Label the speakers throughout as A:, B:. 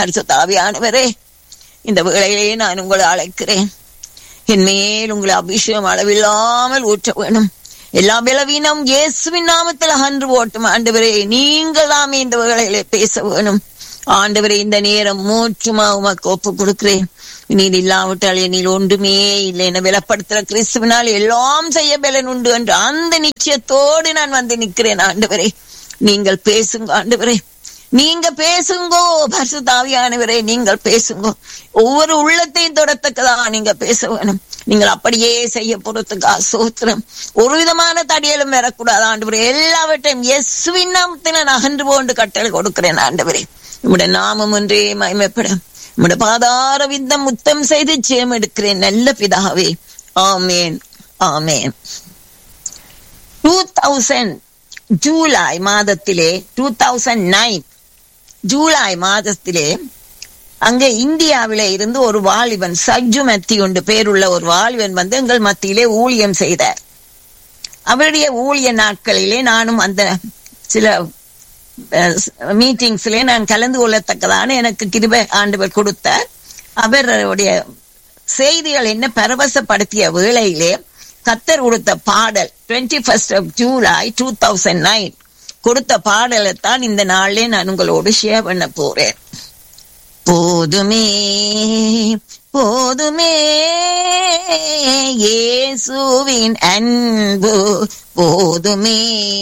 A: பரிசுத்தாவியானவரே இந்த வேளையிலே நான் உங்களை அழைக்கிறேன் என் மேல் உங்களை அபிஷேகம் அளவில்லாமல் ஊற்ற வேணும் எல்லா பலவீனம் இயேசுவின் நாமத்தில் அகன்று போட்டும் ஆண்டவரே நீங்கள் தாமே இந்த வேளையிலே பேச வேணும் ஆண்டவரே இந்த நேரம் மூச்சுமா உமக்கு ஒப்பு கொடுக்கிறேன் நீர் இல்லாவிட்டால் என்னில் ஒன்றுமே இல்லை என விலப்படுத்துற கிறிஸ்துவினால் எல்லாம் செய்ய பலன் உண்டு என்று அந்த நிச்சயத்தோடு நான் வந்து நிற்கிறேன் ஆண்டவரே நீங்கள் பேசுங்க ஆண்டவரே நீங்க பேசுங்கோ பரிசுத்தாவியானவரே நீங்கள் பேசுங்கோ ஒவ்வொரு உள்ளத்தையும் தொடத்தக்கதா நீங்க பேச வேணும் நீங்கள் அப்படியே செய்ய போறதுக்கா சோத்திரம் ஒரு விதமான தடியலும் வரக்கூடாது ஆண்டவரே எல்லாவற்றையும் எஸ்வின் நாமத்தின அகன்று போன்று கட்டளை கொடுக்கிறேன் ஆண்டவரே உம்முடைய நாமம் ஒன்றே மயமைப்படும் உம்முடைய பாதார வித்தம் முத்தம் செய்து ஜெயம் எடுக்கிறேன் நல்ல பிதாவே ஆமேன் ஆமேன் டூ தௌசண்ட் ஜூலை மாதத்திலே டூ தௌசண்ட் நைன் ஜூலை மாதத்திலே அங்கே இந்தியாவிலே இருந்து ஒரு வாலிபன் சஜ்ஜு மத்தி ஒன்று பேருள்ள ஒரு வாலிபன் வந்து எங்கள் மத்தியிலே ஊழியம் செய்தார் அவருடைய ஊழிய நாட்களிலே நானும் அந்த சில மீட்டிங்ஸ்ல நான் கலந்து கொள்ளத்தக்கதான எனக்கு கிருபை ஆண்டவர் கொடுத்தார் அவருடைய செய்திகள் என்ன பரவசப்படுத்திய வேளையிலே கத்தர் கொடுத்த பாடல் twenty first of July two thousand nine கொடுத்த பாடலை தான் இந்த நாளிலே நான் உங்களோடு ஷேர் பண்ண போறேன் போதுமே போதுமே இயேசுவின் அன்பு போதுமே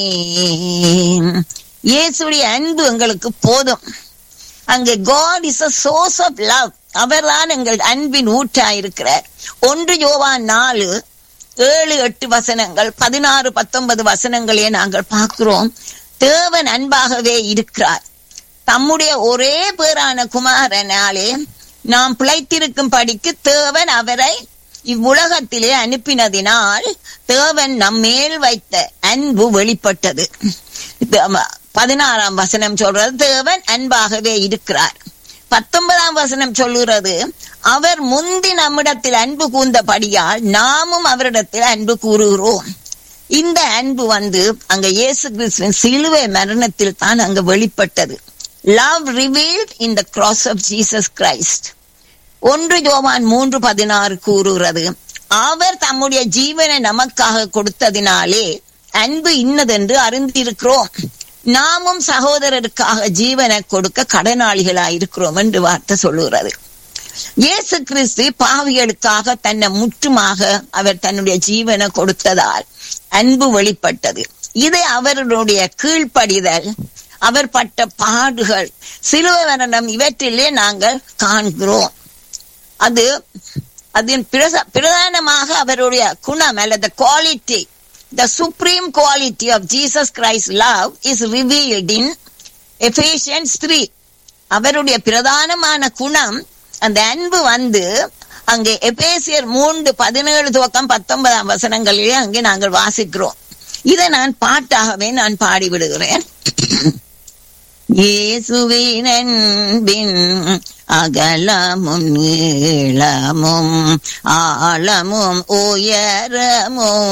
A: இயேசுடைய அன்பு எங்களுக்கு போதும் அங்கே God is a source of love அவர்தான் எங்கள் அன்பின் ஊற்றாயிருக்கிறார் ஒன்று யோவான் நாலு ஏழு எட்டு வசனங்கள் பதினாறு பத்தொன்பது வசனங்களே நாங்கள் பார்க்கிறோம் தேவன் அன்பாகவே இருக்கிறார் தம்முடைய ஒரே பேரான குமாரனாலே நாம் பிழைத்திருக்கும் படிக்கு தேவன் அவரை இவ்வுலகத்திலே அனுப்பினதினால் தேவன் நம்மேல் வைத்த அன்பு வெளிப்பட்டது பதினாறாம் வசனம் சொல்றது தேவன் அன்பாகவே இருக்கிறார் பத்தொன்பதாம் வசனம் சொல்லுகிறது அவர் முந்தி நம்மிடத்தில் அன்பு கூர்ந்தபடியால் நாமும் அவரிடத்தில் அன்பு கூறுகிறோம் இந்த அன்பு வந்து அங்க இயேசு கிறிஸ்துவின் சிலுவை மரணத்தில் தான் அங்க வெளிப்பட்டது love revealed in the cross of Jesus Christ ஒன்று ஜோவான் மூன்று பதினாறு கூறுகிறது அவர் தம்முடைய ஜீவனை நமக்காக கொடுத்ததினாலே அன்பு இன்னதென்று அறிந்திருக்கிறோம் நாமும் சகோதரருக்காக ஜீவனை கொடுக்க கடனாளிகளாயிருக்கிறோம் என்று வார்த்தை சொல்லுகிறது இயேசு கிறிஸ்து பாவிகளுக்காக தன்னை முற்றுமாக அவர் தன்னுடைய ஜீவனை கொடுத்ததால் அன்பு வெளிப்பட்டது இது அவர்களுடைய கீழ்ப்படிதல் அவர் பட்ட பாடுகள் சிலுவரணம் இவற்றிலே நாங்கள் காண்கிறோம் அது அதன் பிரதானமாக அவருடைய குணம் அல்லது quality the supreme quality of Jesus Christ love is revealed in Ephesians three அவருடைய பிரதானமான குணம் அந்த அன்பு வந்து அங்கே எபேசியர் மூன்று பதினேழு துவக்கம் பத்தொன்பதாம் வசனங்களிலே அங்கே நாங்கள் வாசிக்கிறோம் இதை நான் பாட்டாகவே நான் பாடிவிடுகிறேன் இயேசுவின் அன்பின் அகலமும் நீளமும் ஆழமும் உயரமும்